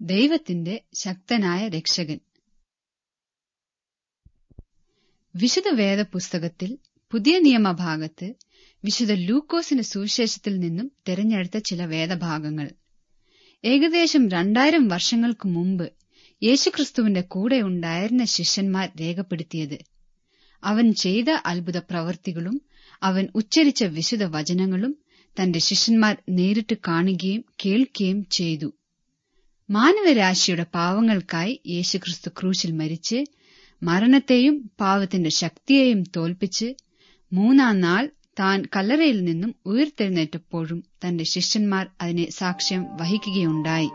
ദൈവത്തിന്റെ ശക്തനായ രക്ഷകൻ വിശുദ്ധ വേദ പുസ്തകത്തിൽ പുതിയ നിയമഭാഗത്ത് വിശുദ്ധ ലൂക്കോസിന്റെ സുവിശേഷത്തിൽ നിന്നും തിരഞ്ഞെടുത്ത ചില വേദഭാഗങ്ങൾ ഏകദേശം രണ്ടായിരം വർഷങ്ങൾക്ക് മുമ്പ് യേശുക്രിസ്തുവിന്റെ കൂടെ ഉണ്ടായിരുന്ന ശിഷ്യന്മാർ രേഖപ്പെടുത്തിയത് അവൻ ചെയ്ത അത്ഭുത പ്രവർത്തികളും അവൻ ഉച്ചരിച്ച വിശുദ്ധ വചനങ്ങളും തന്റെ ശിഷ്യന്മാർ നേരിട്ട് കാണുകയും കേൾക്കുകയും ചെയ്തു മാനവരാശിയുടെ പാവങ്ങൾക്കായി യേശുക്രിസ്തു ക്രൂശിൽ മരിച്ച് മരണത്തെയും പാവത്തിന്റെ ശക്തിയെയും തോൽപ്പിച്ച് മൂന്നാം നാൾ താൻ കല്ലറയിൽ നിന്നും ഉയർത്തെഴുന്നേറ്റപ്പോഴും തന്റെ ശിഷ്യന്മാർ അതിനെ സാക്ഷ്യം വഹിക്കുകയുണ്ടായി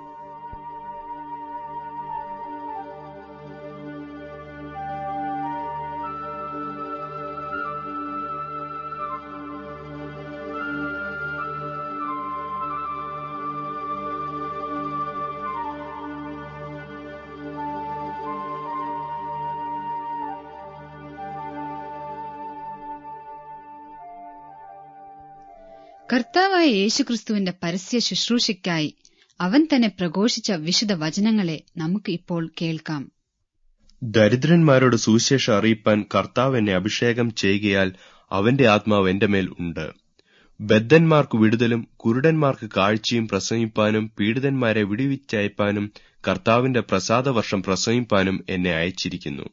കർത്താവായ യേശുക്രിസ്തുവിന്റെ പരസ്യ ശുശ്രൂഷയ്ക്കായി അവൻ തന്നെ പ്രഘോഷിച്ച വിശുദ്ധ വചനങ്ങളെ നമുക്ക് ഇപ്പോൾ കേൾക്കാം ദരിദ്രന്മാരോട് സുവിശേഷം അറിയിപ്പാൻ കർത്താവ് എന്നെ അഭിഷേകം ചെയ്യുകയാൽ അവന്റെ ആത്മാവ് എന്റെ മേൽ ഉണ്ട് ബദ്ധന്മാർക്ക് വിടുതലും കുരുടന്മാർക്ക് കാഴ്ചയും പ്രസംഗിപ്പാനും പീഡിതന്മാരെ വിടുവിച്ചയപ്പാനും കർത്താവിന്റെ പ്രസാദവർഷം പ്രസംഗിപ്പാനും എന്നെ അയച്ചിരിക്കുന്നു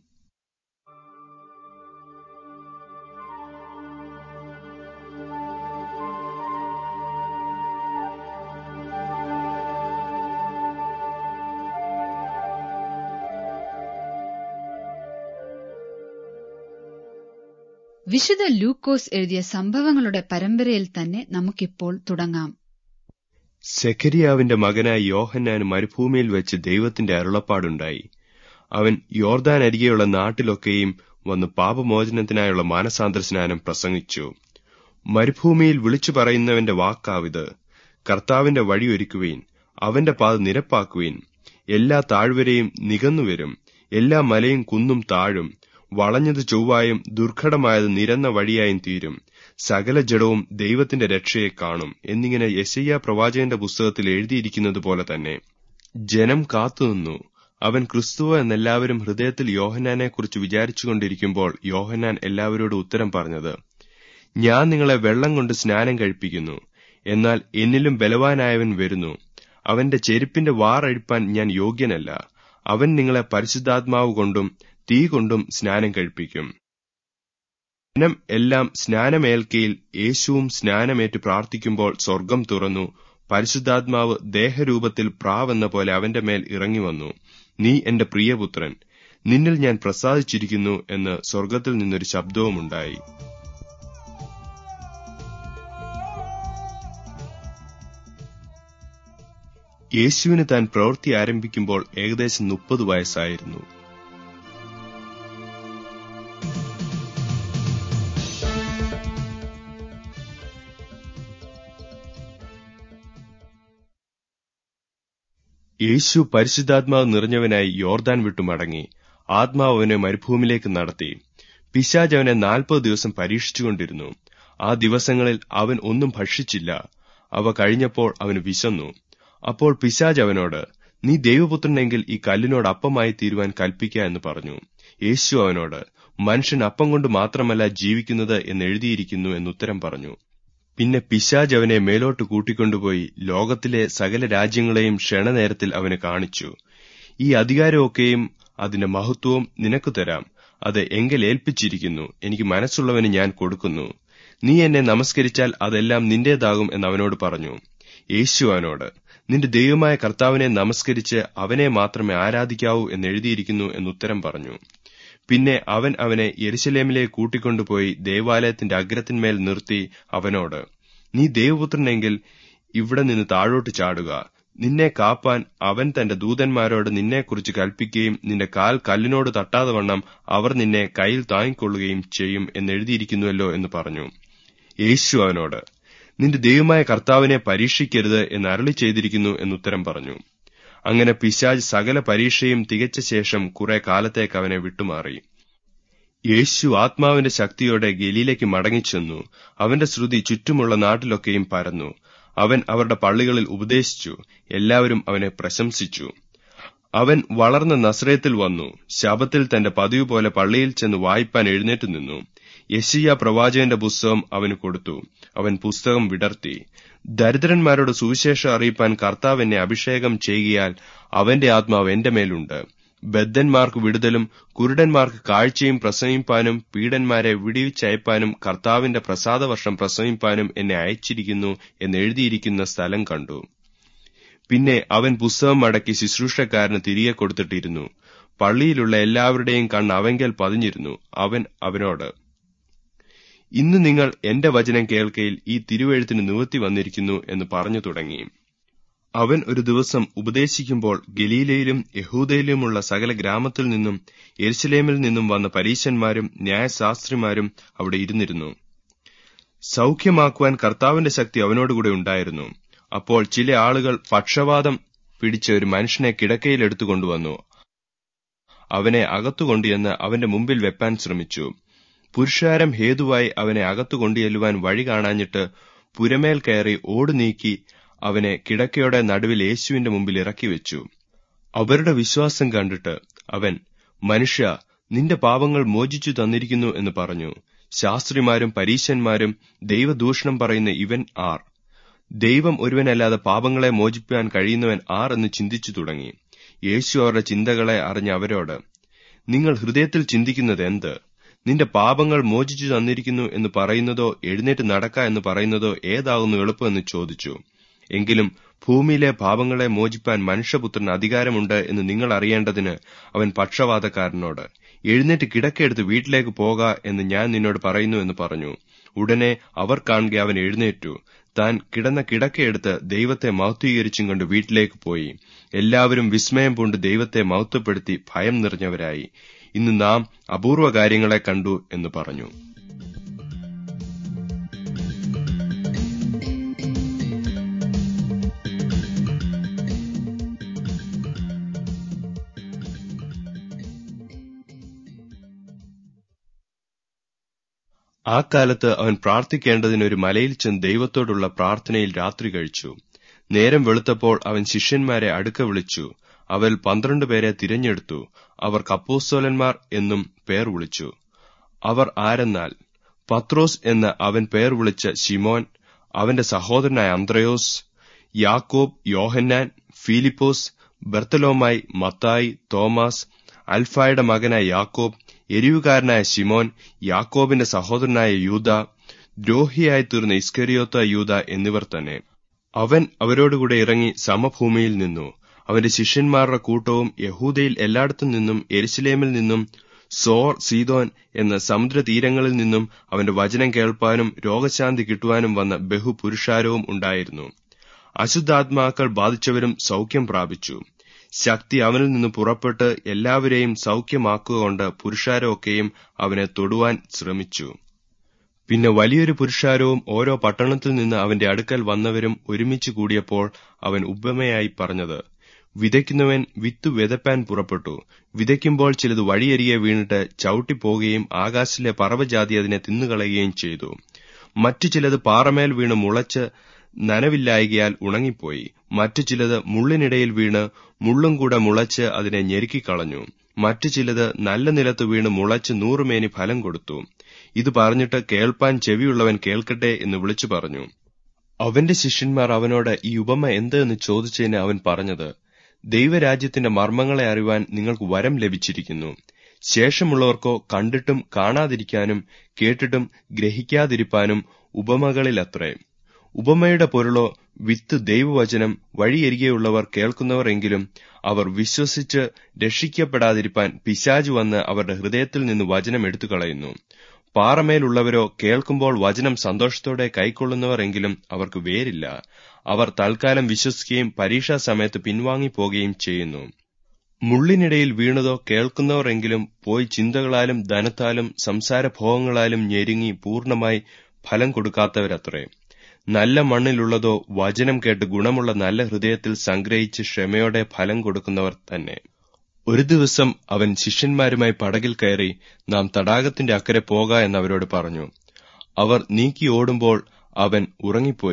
വിശുദ്ധ ലൂക്കോസ് എഴുതിയ സംഭവങ്ങളുടെ പരമ്പരയിൽ തന്നെ നമുക്കിപ്പോൾ തുടങ്ങാം സെഖരിയാവിന്റെ മകനായ യോഹന്നാന് മരുഭൂമിയിൽ വെച്ച് ദൈവത്തിന്റെ അരുളപ്പാടുണ്ടായി അവൻ യോർദാൻ അരികെയുള്ള നാട്ടിലൊക്കെയും വന്ന് പാപമോചനത്തിനായുള്ള മാനസാന്തര സ്നാനം പ്രസംഗിച്ചു മരുഭൂമിയിൽ വിളിച്ചു പറയുന്നവന്റെ വാക്കാവിത് കർത്താവിന്റെ വഴിയൊരുക്കുവീൻ അവന്റെ പാത നിരപ്പാക്കുവീൻ എല്ലാ താഴ്വരയും നികന്നുവരും എല്ലാ മലയും കുന്നും താഴും വളഞ്ഞത് ചൊവ്വായും ദുർഘടമായത് നിരന്ന വഴിയായും തീരും സകല ജഡവും ദൈവത്തിന്റെ രക്ഷയെ കാണും എന്നിങ്ങനെ യശയ്യ പ്രവാചകന്റെ പുസ്തകത്തിൽ എഴുതിയിരിക്കുന്നത് പോലെ തന്നെ ജനം കാത്തുനിന്നു അവൻ ക്രിസ്തുവ എന്നെല്ലാവരും ഹൃദയത്തിൽ യോഹന്നാനെക്കുറിച്ച് വിചാരിച്ചുകൊണ്ടിരിക്കുമ്പോൾ യോഹന്നാൻ എല്ലാവരോടും ഉത്തരം പറഞ്ഞത് ഞാൻ നിങ്ങളെ വെള്ളം കൊണ്ട് സ്നാനം കഴിപ്പിക്കുന്നു എന്നാൽ എന്നിലും ബലവാനായവൻ വരുന്നു അവന്റെ ചെരുപ്പിന്റെ വാറഴിപ്പാൻ ഞാൻ യോഗ്യനല്ല അവൻ നിങ്ങളെ പരിശുദ്ധാത്മാവ് കൊണ്ടും തീ കൊണ്ടും സ്നാനം കഴിപ്പിക്കും ജനം എല്ലാം സ്നാനമേൽക്കയിൽ യേശുവും സ്നാനമേറ്റ് പ്രാർത്ഥിക്കുമ്പോൾ സ്വർഗം തുറന്നു പരിശുദ്ധാത്മാവ് ദേഹരൂപത്തിൽ പ്രാവെന്ന പോലെ അവന്റെ മേൽ ഇറങ്ങി വന്നു നീ എന്റെ പ്രിയപുത്രൻ നിന്നിൽ ഞാൻ പ്രസാദിച്ചിരിക്കുന്നു എന്ന് സ്വർഗത്തിൽ നിന്നൊരു ശബ്ദവുമുണ്ടായി യേശുവിന് താൻ പ്രവൃത്തി ആരംഭിക്കുമ്പോൾ ഏകദേശം മുപ്പത് വയസ്സായിരുന്നു യേശു പരിശുദ്ധാത്മാവ് നിറഞ്ഞവനായി യോർദാൻ വിട്ടു മടങ്ങി ആത്മാവ് അവനെ മരുഭൂമിയിലേക്ക് നടത്തി പിശാജ് അവനെ നാൽപ്പത് ദിവസം പരീക്ഷിച്ചുകൊണ്ടിരുന്നു ആ ദിവസങ്ങളിൽ അവൻ ഒന്നും ഭക്ഷിച്ചില്ല അവ കഴിഞ്ഞപ്പോൾ അവന് വിശന്നു അപ്പോൾ പിശാജ് അവനോട് നീ ദൈവപുത്രനെങ്കിൽ ഈ കല്ലിനോട് അപ്പമായി തീരുവാൻ കൽപ്പിക്ക എന്ന് പറഞ്ഞു യേശു അവനോട് മനുഷ്യൻ അപ്പം കൊണ്ട് മാത്രമല്ല ജീവിക്കുന്നത് എന്ന് എഴുതിയിരിക്കുന്നു എന്നുത്തരം പറഞ്ഞു പിന്നെ പിശാജ് അവനെ മേലോട്ട് കൂട്ടിക്കൊണ്ടുപോയി ലോകത്തിലെ സകല രാജ്യങ്ങളെയും ക്ഷണനേരത്തിൽ അവന് കാണിച്ചു ഈ അധികാരമൊക്കെയും അതിന്റെ മഹത്വവും നിനക്ക് തരാം അത് എങ്കിൽ ഏൽപ്പിച്ചിരിക്കുന്നു എനിക്ക് മനസ്സുള്ളവന് ഞാൻ കൊടുക്കുന്നു നീ എന്നെ നമസ്കരിച്ചാൽ അതെല്ലാം നിന്റേതാകും എന്ന് അവനോട് പറഞ്ഞു യേശു അവനോട് നിന്റെ ദൈവമായ കർത്താവിനെ നമസ്കരിച്ച് അവനെ മാത്രമേ ആരാധിക്കാവൂ എന്ന് എഴുതിയിരിക്കുന്നു എന്നുത്തരം പറഞ്ഞു പിന്നെ അവൻ അവനെ യെരുശലേമിലേക്ക് കൂട്ടിക്കൊണ്ടുപോയി ദേവാലയത്തിന്റെ അഗ്രത്തിന്മേൽ നിർത്തി അവനോട് നീ ദൈവപുത്രനെങ്കിൽ ഇവിടെ നിന്ന് താഴോട്ട് ചാടുക നിന്നെ കാപ്പാൻ അവൻ തന്റെ ദൂതന്മാരോട് നിന്നെക്കുറിച്ച് കൽപ്പിക്കുകയും നിന്റെ കാൽ കല്ലിനോട് തട്ടാതെ വണ്ണം അവർ നിന്നെ കയ്യിൽ താങ്ങിക്കൊള്ളുകയും ചെയ്യും എന്നെഴുതിയിരിക്കുന്നുവല്ലോ എന്ന് പറഞ്ഞു യേശു അവനോട് നിന്റെ ദൈവമായ കർത്താവിനെ പരീക്ഷിക്കരുത് എന്ന് അരളി ചെയ്തിരിക്കുന്നു എന്നുത്തരം പറഞ്ഞു അങ്ങനെ പിശാജ് സകല പരീക്ഷയും തികച്ച ശേഷം കുറെ കാലത്തേക്ക് അവനെ വിട്ടുമാറി യേശു ആത്മാവിന്റെ ശക്തിയോടെ ഗലീലേക്ക് മടങ്ങിച്ചെന്നു അവന്റെ ശ്രുതി ചുറ്റുമുള്ള നാട്ടിലൊക്കെയും പരന്നു അവൻ അവരുടെ പള്ളികളിൽ ഉപദേശിച്ചു എല്ലാവരും അവനെ പ്രശംസിച്ചു അവൻ വളർന്ന നസ്രയത്തിൽ വന്നു ശബത്തിൽ തന്റെ പതിവ് പോലെ പള്ളിയിൽ ചെന്ന് വായിപ്പാൻ എഴുന്നേറ്റ് നിന്നു യശിയ പ്രവാചകന്റെ പുസ്തകം അവന് കൊടുത്തു അവൻ പുസ്തകം വിടർത്തി ദരിദ്രന്മാരോട് സുവിശേഷം അറിയിപ്പാൻ കർത്താവ് എന്നെ അഭിഷേകം ചെയ്യുകയാൽ അവന്റെ ആത്മാവ് എന്റെ മേലുണ്ട് ബദ്ധന്മാർക്ക് വിടുതലും കുരുടന്മാർക്ക് കാഴ്ചയും പ്രസവിപ്പാനും പീഡന്മാരെ വിടിവിച്ചയപ്പാനും കർത്താവിന്റെ പ്രസാദവർഷം പ്രസവിപ്പാനും എന്നെ അയച്ചിരിക്കുന്നു എന്ന് എഴുതിയിരിക്കുന്ന സ്ഥലം കണ്ടു പിന്നെ അവൻ പുസ്തകം മടക്കി ശുശ്രൂഷക്കാരന് തിരികെ കൊടുത്തിട്ടിരുന്നു പള്ളിയിലുള്ള എല്ലാവരുടെയും കണ്ണ് അവങ്കൽ പതിഞ്ഞിരുന്നു അവൻ അവനോട് ഇന്ന് നിങ്ങൾ എന്റെ വചനം കേൾക്കയിൽ ഈ തിരുവെഴുത്തിന് നിവൃത്തി വന്നിരിക്കുന്നു എന്ന് പറഞ്ഞു തുടങ്ങി അവൻ ഒരു ദിവസം ഉപദേശിക്കുമ്പോൾ ഗലീലയിലും യഹൂദയിലുമുള്ള സകല ഗ്രാമത്തിൽ നിന്നും എരുസലേമിൽ നിന്നും വന്ന പരീശന്മാരും ന്യായശാസ്ത്രിമാരും അവിടെ ഇരുന്നിരുന്നു സൗഖ്യമാക്കുവാൻ കർത്താവിന്റെ ശക്തി അവനോടുകൂടെ ഉണ്ടായിരുന്നു അപ്പോൾ ചില ആളുകൾ പക്ഷവാതം പിടിച്ച ഒരു മനുഷ്യനെ കിടക്കയിൽ എടുത്തുകൊണ്ടുവന്നു അവനെ അകത്തുകൊണ്ടുവന്ന് അവന്റെ മുമ്പിൽ വെപ്പാൻ ശ്രമിച്ചു പുരുഷാരം ഹേതുവായി അവനെ അകത്തു കൊണ്ടുചെല്ലുവാൻ വഴി കാണാഞ്ഞിട്ട് പുരമേൽ കയറി ഓടു നീക്കി അവനെ കിടക്കയുടെ നടുവിൽ യേശുവിന്റെ മുമ്പിൽ ഇറക്കി വെച്ചു അവരുടെ വിശ്വാസം കണ്ടിട്ട് അവൻ മനുഷ്യ നിന്റെ പാപങ്ങൾ മോചിച്ചു തന്നിരിക്കുന്നു എന്ന് പറഞ്ഞു ശാസ്ത്രിമാരും പരീശന്മാരും ദൈവദൂഷണം പറയുന്ന ഇവൻ ആർ ദൈവം ഒരുവനല്ലാതെ പാപങ്ങളെ മോചിപ്പാൻ കഴിയുന്നവൻ ആർ എന്ന് ചിന്തിച്ചു തുടങ്ങി യേശു അവരുടെ ചിന്തകളെ അറിഞ്ഞ അവരോട് നിങ്ങൾ ഹൃദയത്തിൽ ചിന്തിക്കുന്നത് എന്ത് നിന്റെ പാപങ്ങൾ മോചിച്ചു തന്നിരിക്കുന്നു എന്ന് പറയുന്നതോ എഴുന്നേറ്റ് നടക്ക എന്ന് പറയുന്നതോ ഏതാകുന്നു എളുപ്പമെന്ന് ചോദിച്ചു എങ്കിലും ഭൂമിയിലെ പാപങ്ങളെ മോചിപ്പാൻ മനുഷ്യപുത്രന് അധികാരമുണ്ട് എന്ന് നിങ്ങൾ അറിയേണ്ടതിന് അവൻ പക്ഷവാതക്കാരനോട് എഴുന്നേറ്റ് കിടക്കെടുത്ത് വീട്ടിലേക്ക് പോക എന്ന് ഞാൻ നിന്നോട് പറയുന്നു എന്ന് പറഞ്ഞു ഉടനെ അവർ കാണുക അവൻ എഴുന്നേറ്റു താൻ കിടന്ന കിടക്കയെടുത്ത് ദൈവത്തെ മഹത്വീകരിച്ചും കൊണ്ട് വീട്ടിലേക്ക് പോയി എല്ലാവരും വിസ്മയം പൂണ്ട് ദൈവത്തെ മഹത്വപ്പെടുത്തി ഭയം നിറഞ്ഞവരായി ഇന്ന് നാം അപൂർവ കാര്യങ്ങളെ കണ്ടു എന്ന് പറഞ്ഞു ആ കാലത്ത് അവൻ പ്രാർത്ഥിക്കേണ്ടതിന് ഒരു മലയിൽ ചെന്ന് ദൈവത്തോടുള്ള പ്രാർത്ഥനയിൽ രാത്രി കഴിച്ചു നേരം വെളുത്തപ്പോൾ അവൻ ശിഷ്യന്മാരെ അടുക്ക വിളിച്ചു അവൽ പന്ത്രണ്ട് പേരെ തിരഞ്ഞെടുത്തു അവർ കപ്പോസ്തോലന്മാർ എന്നും പേർ വിളിച്ചു അവർ ആരെന്നാൽ പത്രോസ് എന്ന് അവൻ പേർ വിളിച്ച ശിമോൻ അവന്റെ സഹോദരനായ അന്ത്രയോസ് യാക്കോബ് യോഹന്നാൻ ഫിലിപ്പോസ് ബർത്തലോമായി മത്തായി തോമസ് അൽഫായുടെ മകനായ യാക്കോബ് എരിവുകാരനായ ശിമോൻ യാക്കോബിന്റെ സഹോദരനായ യൂത ദ്രോഹിയായി തീർന്ന ഇസ്കരിയോത്ത യൂത എന്നിവർ തന്നെ അവൻ അവരോടുകൂടെ ഇറങ്ങി സമഭൂമിയിൽ നിന്നു അവന്റെ ശിഷ്യന്മാരുടെ കൂട്ടവും യഹൂദയിൽ എല്ലായിടത്തും നിന്നും എരുസലേമിൽ നിന്നും സോർ സീതോൻ എന്ന സമുദ്രതീരങ്ങളിൽ നിന്നും അവന്റെ വചനം കേൾപ്പാനും രോഗശാന്തി കിട്ടുവാനും വന്ന ബഹുപുരുഷാരവും ഉണ്ടായിരുന്നു അശുദ്ധാത്മാക്കൾ ബാധിച്ചവരും സൗഖ്യം പ്രാപിച്ചു ശക്തി അവനിൽ നിന്ന് പുറപ്പെട്ട് എല്ലാവരെയും സൗഖ്യമാക്കുകകൊണ്ട് പുരുഷാരമൊക്കെയും അവനെ തൊടുവാൻ ശ്രമിച്ചു പിന്നെ വലിയൊരു പുരുഷാരവും ഓരോ പട്ടണത്തിൽ നിന്ന് അവന്റെ അടുക്കൽ വന്നവരും ഒരുമിച്ച് കൂടിയപ്പോൾ അവൻ ഉപമയായി പറഞ്ഞത് വിതയ്ക്കുന്നവൻ വിത്ത് വിതപ്പാൻ പുറപ്പെട്ടു വിതയ്ക്കുമ്പോൾ ചിലത് വഴിയരികെ വീണിട്ട് ചവിട്ടിപ്പോകുകയും ആകാശത്തിലെ പറവജാതി അതിനെ തിന്നുകളയുകയും ചെയ്തു മറ്റു ചിലത് പാറമേൽ വീണ് മുളച്ച് നനവില്ലായകയാൽ ഉണങ്ങിപ്പോയി മറ്റു ചിലത് മുള്ളിനിടയിൽ വീണ് മുള്ളും കൂടെ മുളച്ച് അതിനെ ഞെരുക്കിക്കളഞ്ഞു മറ്റു ചിലത് നല്ല നിലത്ത് വീണ് മുളച്ച് നൂറുമേനി ഫലം കൊടുത്തു ഇത് പറഞ്ഞിട്ട് കേൾപ്പാൻ ചെവിയുള്ളവൻ കേൾക്കട്ടെ എന്ന് വിളിച്ചു പറഞ്ഞു അവന്റെ ശിഷ്യന്മാർ അവനോട് ഈ ഉപമ എന്ത് എന്ന് ചോദിച്ചതിന് അവൻ പറഞ്ഞത് ദൈവരാജ്യത്തിന്റെ മർമ്മങ്ങളെ അറിവാൻ നിങ്ങൾക്ക് വരം ലഭിച്ചിരിക്കുന്നു ശേഷമുള്ളവർക്കോ കണ്ടിട്ടും കാണാതിരിക്കാനും കേട്ടിട്ടും ഗ്രഹിക്കാതിരിപ്പാനും ഉപമകളിലത്രേ ഉപമയുടെ പൊരുളോ വിത്ത് ദൈവവചനം വഴിയരികെയുള്ളവർ കേൾക്കുന്നവർ എങ്കിലും അവർ വിശ്വസിച്ച് രക്ഷിക്കപ്പെടാതിരിപ്പാൻ പിശാജ് വന്ന് അവരുടെ ഹൃദയത്തിൽ നിന്ന് വചനം എടുത്തുകളയുന്നു പാറമേലുള്ളവരോ കേൾക്കുമ്പോൾ വചനം സന്തോഷത്തോടെ കൈക്കൊള്ളുന്നവർ എങ്കിലും അവർക്ക് വേരില്ല അവർ തൽക്കാലം വിശ്വസിക്കുകയും പരീക്ഷാ സമയത്ത് പിൻവാങ്ങിപ്പോകുകയും ചെയ്യുന്നു മുള്ളിനിടയിൽ വീണതോ കേൾക്കുന്നവർ എങ്കിലും പോയി ചിന്തകളാലും ധനത്താലും സംസാരഭോഗങ്ങളാലും ഞെരുങ്ങി പൂർണ്ണമായി ഫലം കൊടുക്കാത്തവരത്രേ നല്ല മണ്ണിലുള്ളതോ വചനം കേട്ട് ഗുണമുള്ള നല്ല ഹൃദയത്തിൽ സംഗ്രഹിച്ച് ക്ഷമയോടെ ഫലം കൊടുക്കുന്നവർ തന്നെ ഒരു ദിവസം അവൻ ശിഷ്യന്മാരുമായി പടകിൽ കയറി നാം തടാകത്തിന്റെ അക്കരെ പോക എന്നവരോട് പറഞ്ഞു അവർ നീക്കി ഓടുമ്പോൾ അവൻ ഉറങ്ങിപ്പോയി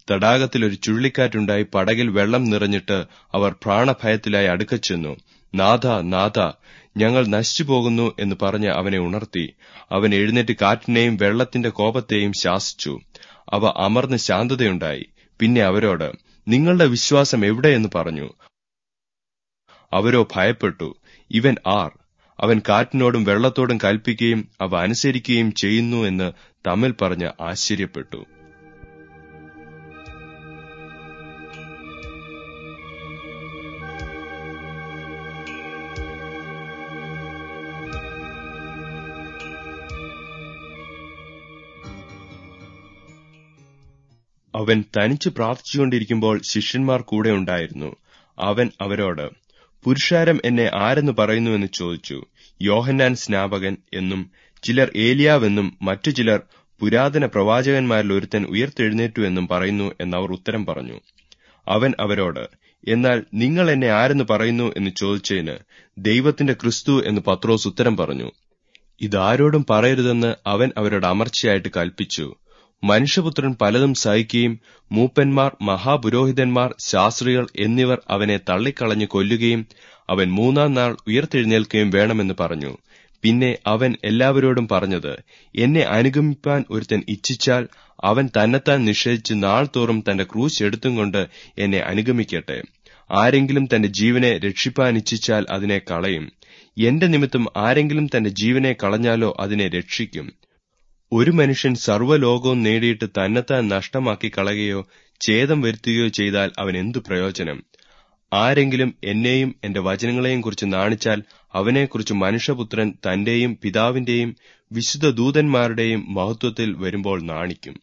തടാകത്തിൽ ഒരു ചുഴലിക്കാറ്റുണ്ടായി പടകിൽ വെള്ളം നിറഞ്ഞിട്ട് അവർ പ്രാണഭയത്തിലായി അടുക്കച്ചെന്നു നാഥ നാഥ ഞങ്ങൾ നശിച്ചു പോകുന്നു എന്ന് പറഞ്ഞ് അവനെ ഉണർത്തി അവൻ എഴുന്നേറ്റ് കാറ്റിനെയും വെള്ളത്തിന്റെ കോപത്തെയും ശാസിച്ചു അവ അമർന്ന് ശാന്തതയുണ്ടായി പിന്നെ അവരോട് നിങ്ങളുടെ വിശ്വാസം എവിടെയെന്ന് പറഞ്ഞു അവരോ ഭയപ്പെട്ടു ഇവൻ ആർ അവൻ കാറ്റിനോടും വെള്ളത്തോടും കൽപ്പിക്കുകയും അവ അനുസരിക്കുകയും ചെയ്യുന്നു എന്ന് തമ്മിൽ പറഞ്ഞ് ആശ്ചര്യപ്പെട്ടു അവൻ തനിച്ച് പ്രാർത്ഥിച്ചുകൊണ്ടിരിക്കുമ്പോൾ ശിഷ്യന്മാർ കൂടെ ഉണ്ടായിരുന്നു അവൻ അവരോട് പുരുഷാരം എന്നെ ആരെന്ന് പറയുന്നുവെന്ന് ചോദിച്ചു യോഹന്നാൻ സ്നാപകൻ എന്നും ചിലർ ഏലിയാവെന്നും മറ്റു ചിലർ പുരാതന പ്രവാചകന്മാരിൽ ഒരുത്തൻ ഉയർത്തെഴുന്നേറ്റു എന്നും പറയുന്നു എന്നവർ ഉത്തരം പറഞ്ഞു അവൻ അവരോട് എന്നാൽ നിങ്ങൾ എന്നെ ആരെന്ന് പറയുന്നു എന്ന് ചോദിച്ചതിന് ദൈവത്തിന്റെ ക്രിസ്തു എന്ന് പത്രോസ് ഉത്തരം പറഞ്ഞു ഇതാരോടും പറയരുതെന്ന് അവൻ അവരോട് അമർച്ചയായിട്ട് കൽപ്പിച്ചു മനുഷ്യപുത്രൻ പലതും സഹിക്കുകയും മൂപ്പന്മാർ മഹാപുരോഹിതന്മാർ ശാസ്ത്രികൾ എന്നിവർ അവനെ തള്ളിക്കളഞ്ഞു കൊല്ലുകയും അവൻ മൂന്നാം നാൾ ഉയർത്തെഴുന്നേൽക്കുകയും വേണമെന്ന് പറഞ്ഞു പിന്നെ അവൻ എല്ലാവരോടും പറഞ്ഞത് എന്നെ അനുഗമിപ്പാൻ ഒരുത്തൻ ഇച്ഛിച്ചാൽ അവൻ തന്നെത്താൻ നിഷേധിച്ച് നാൾ തോറും തന്റെ ക്രൂശ് എടുത്തും കൊണ്ട് എന്നെ അനുഗമിക്കട്ടെ ആരെങ്കിലും തന്റെ ജീവനെ രക്ഷിപ്പാൻ ഇച്ഛിച്ചാൽ അതിനെ കളയും എന്റെ നിമിത്തം ആരെങ്കിലും തന്റെ ജീവനെ കളഞ്ഞാലോ അതിനെ രക്ഷിക്കും ഒരു മനുഷ്യൻ സർവ്വലോകവും നേടിയിട്ട് തന്നെത്താൻ നഷ്ടമാക്കി കളയുകയോ ഛേദം വരുത്തുകയോ ചെയ്താൽ അവൻ എന്തു പ്രയോജനം ആരെങ്കിലും എന്നെയും എന്റെ വചനങ്ങളെയും കുറിച്ച് നാണിച്ചാൽ അവനെക്കുറിച്ച് മനുഷ്യപുത്രൻ തന്റെയും പിതാവിന്റെയും വിശുദ്ധ ദൂതന്മാരുടെയും മഹത്വത്തിൽ വരുമ്പോൾ നാണിക്കും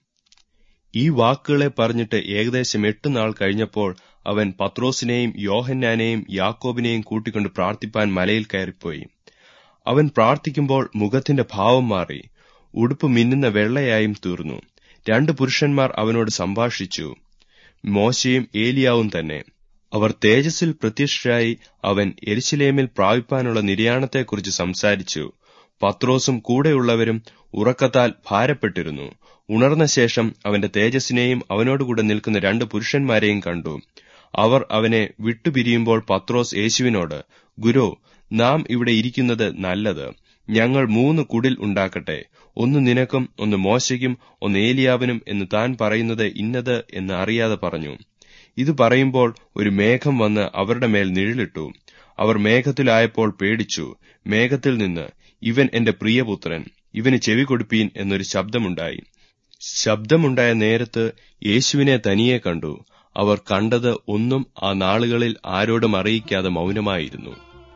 ഈ വാക്കുകളെ പറഞ്ഞിട്ട് ഏകദേശം എട്ട് നാൾ കഴിഞ്ഞപ്പോൾ അവൻ പത്രോസിനെയും യോഹന്നാനെയും യാക്കോബിനെയും കൂട്ടിക്കൊണ്ട് പ്രാർത്ഥിപ്പാൻ മലയിൽ കയറിപ്പോയി അവൻ പ്രാർത്ഥിക്കുമ്പോൾ മുഖത്തിന്റെ ഭാവം മാറി ഉടുപ്പ് മിന്നുന്ന വെള്ളയായും തീർന്നു രണ്ട് പുരുഷന്മാർ അവനോട് സംഭാഷിച്ചു മോശയും ഏലിയാവും തന്നെ അവർ തേജസ്സിൽ പ്രത്യക്ഷരായി അവൻ എരിശിലേമിൽ പ്രാപിപ്പാനുള്ള നിര്യാണത്തെക്കുറിച്ച് സംസാരിച്ചു പത്രോസും കൂടെയുള്ളവരും ഉറക്കത്താൽ ഭാരപ്പെട്ടിരുന്നു ഉണർന്ന ശേഷം അവന്റെ തേജസ്സിനെയും അവനോടുകൂടെ നിൽക്കുന്ന രണ്ട് പുരുഷന്മാരെയും കണ്ടു അവർ അവനെ വിട്ടുപിരിയുമ്പോൾ പത്രോസ് യേശുവിനോട് ഗുരു നാം ഇവിടെ ഇരിക്കുന്നത് നല്ലത് ഞങ്ങൾ മൂന്ന് കുടിൽ ഉണ്ടാക്കട്ടെ ഒന്ന് നിനക്കും ഒന്ന് മോശയ്ക്കും ഒന്ന് ഏലിയാവിനും എന്ന് താൻ പറയുന്നത് ഇന്നത് എന്ന് അറിയാതെ പറഞ്ഞു ഇത് പറയുമ്പോൾ ഒരു മേഘം വന്ന് അവരുടെ മേൽ നിഴലിട്ടു അവർ മേഘത്തിലായപ്പോൾ പേടിച്ചു മേഘത്തിൽ നിന്ന് ഇവൻ എന്റെ പ്രിയപുത്രൻ ഇവന് ചെവി കൊടുപ്പീൻ എന്നൊരു ശബ്ദമുണ്ടായി ശബ്ദമുണ്ടായ നേരത്ത് യേശുവിനെ തനിയെ കണ്ടു അവർ കണ്ടത് ഒന്നും ആ നാളുകളിൽ ആരോടും അറിയിക്കാതെ മൗനമായിരുന്നു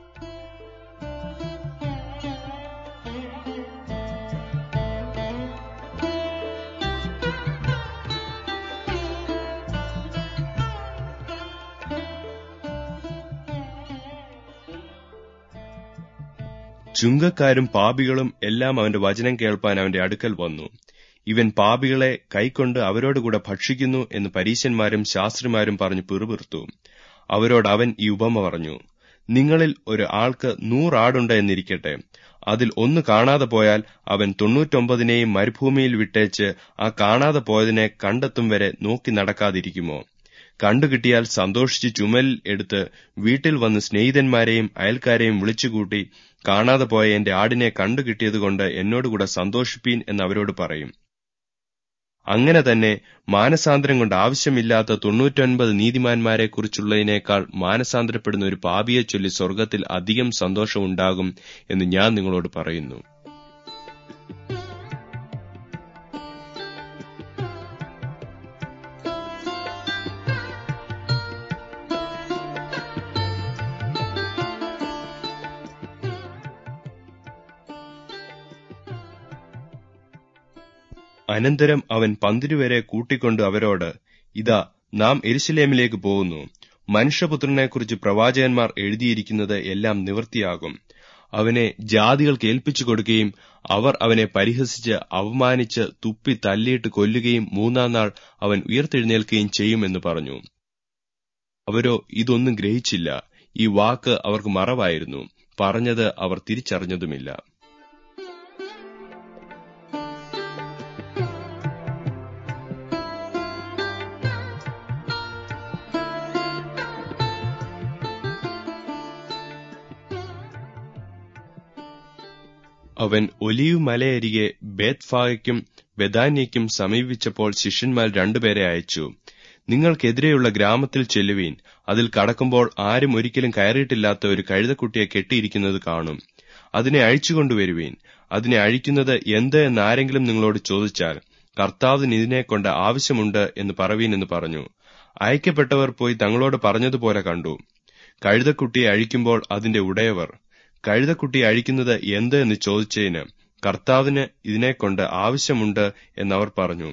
ചുങ്കക്കാരും പാപികളും എല്ലാം അവന്റെ വചനം കേൾപ്പാൻ അവന്റെ അടുക്കൽ വന്നു ഇവൻ പാപികളെ കൈക്കൊണ്ട് അവരോടുകൂടെ ഭക്ഷിക്കുന്നു എന്ന് പരീശന്മാരും ശാസ്ത്രിമാരും പറഞ്ഞു പിറുപിറുത്തു അവരോട് അവൻ ഈ ഉപമ പറഞ്ഞു നിങ്ങളിൽ ഒരു ആൾക്ക് നൂറാടുണ്ട് എന്നിരിക്കട്ടെ അതിൽ ഒന്ന് കാണാതെ പോയാൽ അവൻ തൊണ്ണൂറ്റൊമ്പതിനെയും മരുഭൂമിയിൽ വിട്ടേച്ച് ആ കാണാതെ പോയതിനെ കണ്ടെത്തും വരെ നോക്കി നടക്കാതിരിക്കുമോ കണ്ടുകിട്ടിയാൽ സന്തോഷിച്ച് ചുമലിൽ എടുത്ത് വീട്ടിൽ വന്ന് സ്നേഹിതന്മാരെയും അയൽക്കാരെയും വിളിച്ചുകൂട്ടി കാണാതെ പോയ എന്റെ ആടിനെ കണ്ടുകിട്ടിയതുകൊണ്ട് എന്നോടുകൂടെ സന്തോഷിപ്പീൻ എന്ന് അവരോട് പറയും അങ്ങനെ തന്നെ മാനസാന്തരം കൊണ്ട് ആവശ്യമില്ലാത്ത തൊണ്ണൂറ്റൊൻപത് നീതിമാന്മാരെ കുറിച്ചുള്ളതിനേക്കാൾ മാനസാന്തരപ്പെടുന്ന ഒരു പാപിയെ ചൊല്ലി സ്വർഗത്തിൽ അധികം സന്തോഷമുണ്ടാകും എന്ന് ഞാൻ നിങ്ങളോട് പറയുന്നു അനന്തരം അവൻ പന്തിരുവരെ കൂട്ടിക്കൊണ്ട് അവരോട് ഇതാ നാം എരിശിലേമിലേക്ക് പോകുന്നു മനുഷ്യപുത്രനെക്കുറിച്ച് പ്രവാചകന്മാർ എഴുതിയിരിക്കുന്നത് എല്ലാം നിവൃത്തിയാകും അവനെ ജാതികൾക്ക് ഏൽപ്പിച്ചു കൊടുക്കുകയും അവർ അവനെ പരിഹസിച്ച് അവമാനിച്ച് തുപ്പി തല്ലിയിട്ട് കൊല്ലുകയും മൂന്നാം നാൾ അവൻ ഉയർത്തെഴുന്നേൽക്കുകയും ചെയ്യുമെന്ന് പറഞ്ഞു അവരോ ഇതൊന്നും ഗ്രഹിച്ചില്ല ഈ വാക്ക് അവർക്ക് മറവായിരുന്നു പറഞ്ഞത് അവർ തിരിച്ചറിഞ്ഞതുമില്ല അവൻ ഒലിയു മലയരികെ ബേത്ഫാഗയ്ക്കും ബെദാന്യയ്ക്കും സമീപിച്ചപ്പോൾ ശിഷ്യന്മാർ രണ്ടുപേരെ അയച്ചു നിങ്ങൾക്കെതിരെയുള്ള ഗ്രാമത്തിൽ ചെല്ലുവീൻ അതിൽ കടക്കുമ്പോൾ ആരും ഒരിക്കലും കയറിയിട്ടില്ലാത്ത ഒരു കഴുതക്കുട്ടിയെ കെട്ടിയിരിക്കുന്നത് കാണും അതിനെ അഴിച്ചുകൊണ്ടുവരുവീൻ അതിനെ അഴിക്കുന്നത് എന്ത് എന്ന് ആരെങ്കിലും നിങ്ങളോട് ചോദിച്ചാൽ കർത്താവിന് ഇതിനെക്കൊണ്ട് ആവശ്യമുണ്ട് എന്ന് പറവീൻ എന്ന് പറഞ്ഞു അയക്കപ്പെട്ടവർ പോയി തങ്ങളോട് പറഞ്ഞതുപോലെ കണ്ടു കഴുതക്കുട്ടിയെ അഴിക്കുമ്പോൾ അതിന്റെ ഉടയവർ കഴുതക്കുട്ടിയെ അഴിക്കുന്നത് എന്ത് എന്ന് ചോദിച്ചതിന് കർത്താവിന് ഇതിനെക്കൊണ്ട് ആവശ്യമുണ്ട് എന്നവർ പറഞ്ഞു